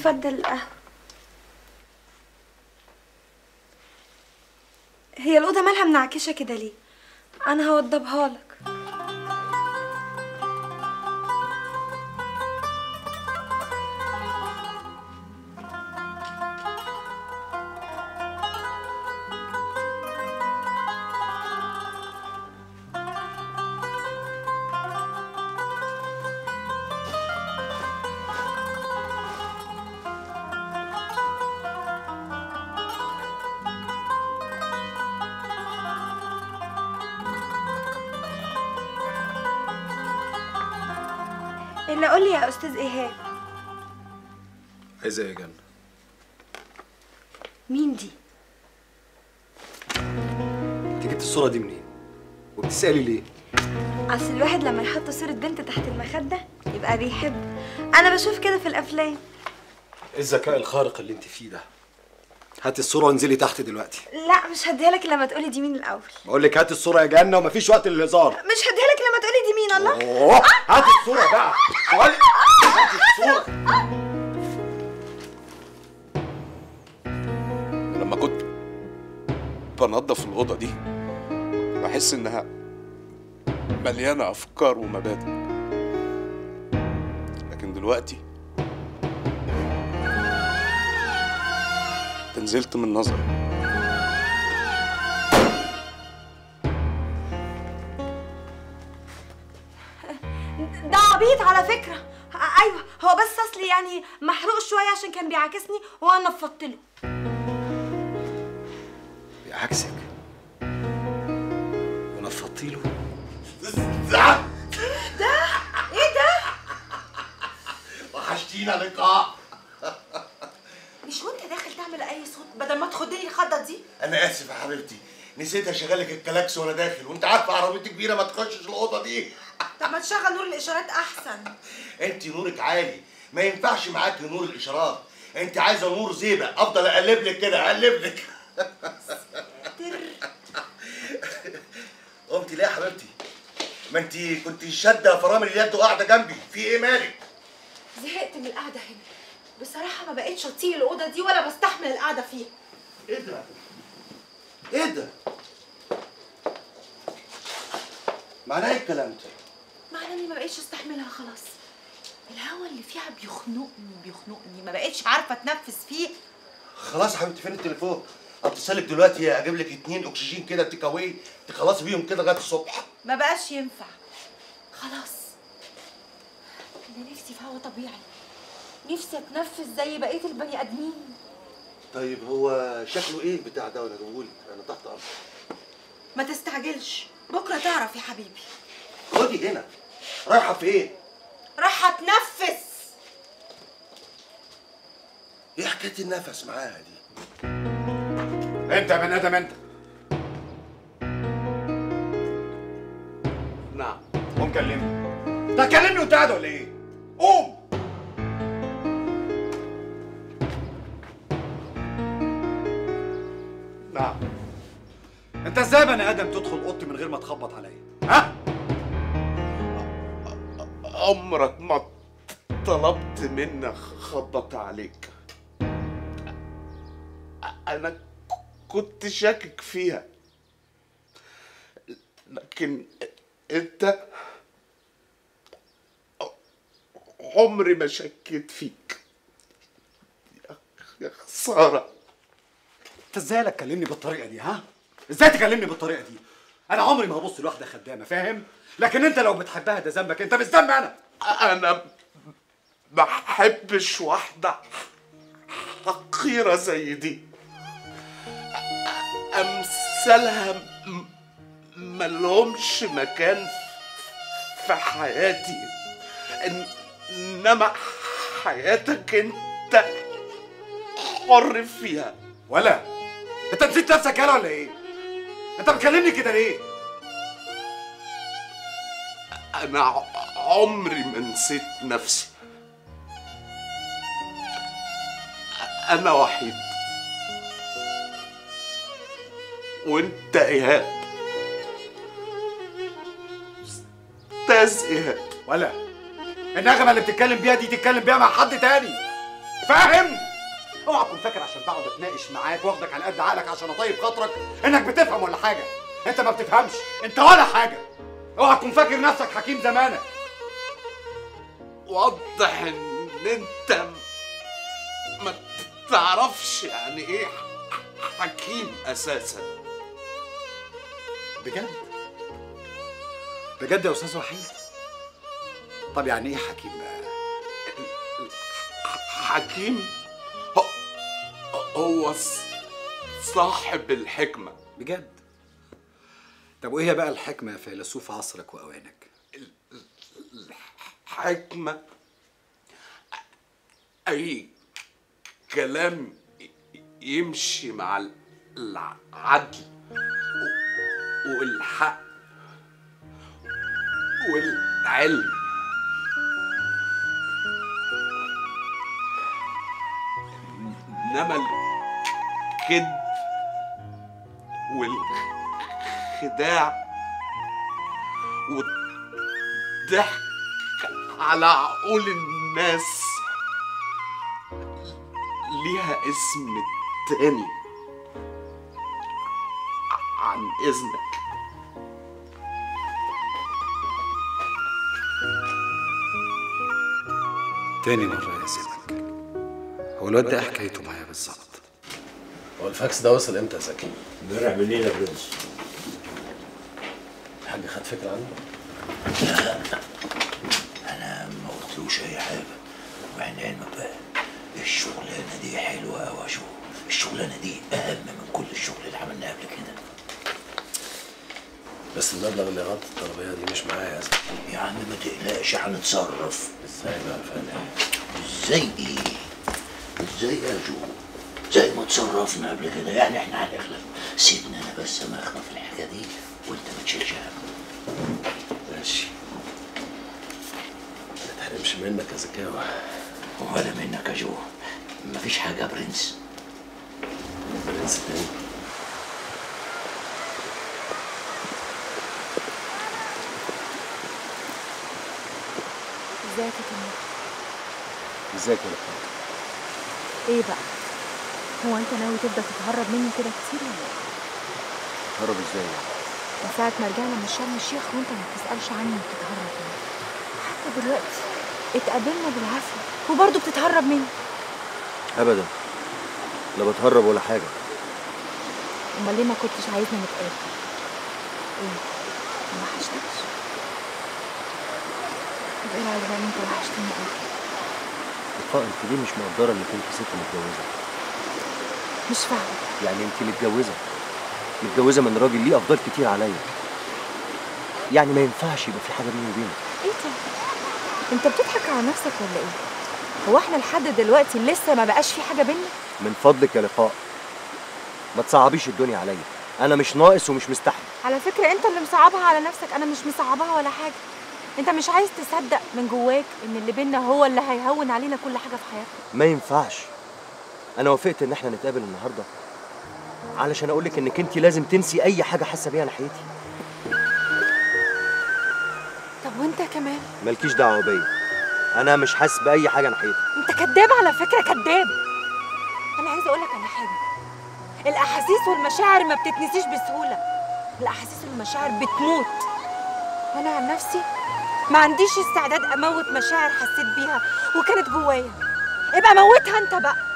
اتفضل القهوة هي الأوضة مالها منعكشة كده ليه؟ أنا هوضبها لك إلا قولي يا أستاذ إيهاب عايزة ايه يا جنة؟ مين دي؟ انت جبت الصورة دي منين؟ وبتسألي ليه؟ أصل الواحد لما يحط صورة بنت تحت المخدة يبقى بيحب أنا بشوف كده في الأفلام ايه الذكاء الخارق اللي انت فيه ده؟ هاتي الصورة وانزلي تحت دلوقتي لا مش هديها لك لما تقولي دي مين الأول بقول لك هاتي الصورة يا جنة ومفيش وقت للهزار مش هديها لك لما تقولي دي مين الله اوه هاتي الصورة بقى بقول لك هاتي الصورة لما كنت بنظف الأوضة دي بحس إنها مليانة أفكار ومبادئ لكن دلوقتي نزلت من نظري ده عبيط على فكرة أ- أيوة هو بس أصلي يعني محروق شوية عشان كان بيعاكسني وأنا نفضت له بعكسك ونفضتي له إيه ده؟ وحشتينا لقاء مش وانت داخل تعمل اي صوت بدل ما تخدني الخضه دي انا اسف يا حبيبتي نسيت اشغلك الكلاكس وانا داخل وانت عارفه عربيتي كبيره ما تخشش الاوضه دي طب ما تشغل نور الاشارات احسن انت نورك عالي ما ينفعش معاكي نور الاشارات انت عايزه نور زيبه افضل اقلب لك كده اقلب لك قمتي ليه يا حبيبتي ما انت كنت شاده فرامل اليد وقاعده جنبي في ايه مالك زهقت من القعده هنا بصراحه ما بقتش اطيق الاوضه دي ولا بستحمل القعده فيها ايه ده ايه ده معناه ايه الكلام ده معناه اني ما بقتش استحملها خلاص الهوا اللي فيها بيخنقني بيخنقني ما بقتش عارفه اتنفس فيه خلاص يا حبيبتي فين التليفون اتصلك دلوقتي اجيب لك اتنين اكسجين كده تيك اواي تخلصي بيهم كده لغايه الصبح ما بقاش ينفع خلاص انا نفسي في هوا طبيعي نفسي اتنفس زي بقيه البني ادمين طيب هو شكله ايه البتاع ده ولا جابهولي انا تحت امرك ما تستعجلش بكره تعرف يا حبيبي خدي هنا رايحه فين راح اتنفس ايه حكايه النفس معاها دي انت يا بني ادم انت نعم قوم كلمني انت هتكلمني وانت قاعد ولا ايه؟ قوم نعم انت ازاي يا بني ادم تدخل اوضتي من غير ما تخبط عليا؟ ها؟ عمرك ما طلبت مني خبط عليك انا كنت شاكك فيها لكن انت عمري ما شكيت فيك يا خساره انت ازاي لا تكلمني بالطريقه دي ها؟ ازاي تكلمني بالطريقه دي؟ انا عمري ما هبص لواحده خدامه فاهم؟ لكن انت لو بتحبها ده ذنبك انت مش ذنبي انا انا ما بحبش واحده حقيره زي دي امثالها م- ملهمش مكان في حياتي إن- انما حياتك انت حر فيها ولا انت نسيت نفسك يالا ولا ايه؟ انت بتكلمني كده ليه؟ انا ع- عمري ما نسيت نفسي انا وحيد وانت ايهاب استاذ ايهاب ولا النغمه اللي بتتكلم بيها دي تتكلم بيها مع حد تاني فاهم اوعى تكون فاكر عشان بقعد اتناقش معاك واخدك على قد عقلك عشان اطيب خاطرك انك بتفهم ولا حاجه انت ما بتفهمش انت ولا حاجه اوعى تكون فاكر نفسك حكيم زمانك وضح ان انت ما تعرفش يعني ايه حكيم اساسا بجد بجد يا استاذ وحيد طب يعني ايه حكيم بقى حكيم هو, هو ص- صاحب الحكمة بجد طب وايه هي بقى الحكمه يا فيلسوف عصرك واوانك حكمة أي كلام ي- يمشي مع ال- العدل و- والحق والعلم إنما الكذب والخداع والضحك على عقول الناس ليها اسم تاني ع- عن إذنك تاني مره يا زمك هو الواد ده إيه حكايته معايا بالظبط هو الفاكس ده وصل امتى يا زكي؟ امبارح بالليل يا برنس الحاج خد فكره عنه؟ انا ما قلتلوش اي حاجه وعين علمك بقى الشغلانه دي حلوه قوي اشوف الشغلانه دي اهم من كل الشغل اللي عملناه قبل كده بس المبلغ اللي غطى الطلبيه دي مش معايا يا زكي يا عم ما تقلقش هنتصرف ازاي بقى يا فندم؟ ازاي ايه ازاي يا جو زي ما اتصرفنا قبل كده يعني احنا هنخلف سيبنا انا بس مخنا في الحاجه دي وانت ما تشيلش هم ماشي ما تحرمش منك يا زكاوة ولا منك يا جو مفيش حاجه يا برنس برنس تاني ازيك يا كمال ازيك يا لقاء ايه بقى هو انت ناوي تفضل تتهرب مني كده كتير ولا ايه هرب ازاي يعني؟ من ساعة ما رجعنا من شرم الشيخ وانت ما بتسألش عني وبتتهرب مني حتى دلوقتي اتقابلنا بالعافية وبرضه بتتهرب مني ابدا لا بتهرب ولا حاجه امال ليه ما كنتش عايزنا نتقابل ايه ما وحشتكش طب ايه رايك بقى ان انت وحشتني قوي لقاء انت ليه مش مقدره انك انت ست متجوزه مش فاهمه يعني انت متجوزه متجوزه من راجل ليه افضال كتير عليا يعني ما ينفعش يبقى في حاجه بيني وبينك ايه ده انت بتضحك على نفسك ولا ايه هو احنا لحد دلوقتي لسه ما بقاش في حاجه بينا من فضلك يا لقاء ما تصعبيش الدنيا عليا انا مش ناقص ومش مستحمل على فكره انت اللي مصعبها على نفسك انا مش مصعبها ولا حاجه انت مش عايز تصدق من جواك ان اللي بينا هو اللي هيهون علينا كل حاجه في حياتنا ما ينفعش انا وافقت ان احنا نتقابل النهارده علشان اقولك انك انت لازم تنسي اي حاجه حاسه بيها ناحيتي طب وانت كمان مالكيش دعوه بيا انا مش حاسس باي حاجه ناحيتك انت كداب على فكره كداب انا عايزه اقول لك على حاجه الاحاسيس والمشاعر ما بتتنسيش بسهوله الاحاسيس والمشاعر بتموت وانا عن نفسي ما عنديش استعداد اموت مشاعر حسيت بيها وكانت جوايا ابقى موتها انت بقى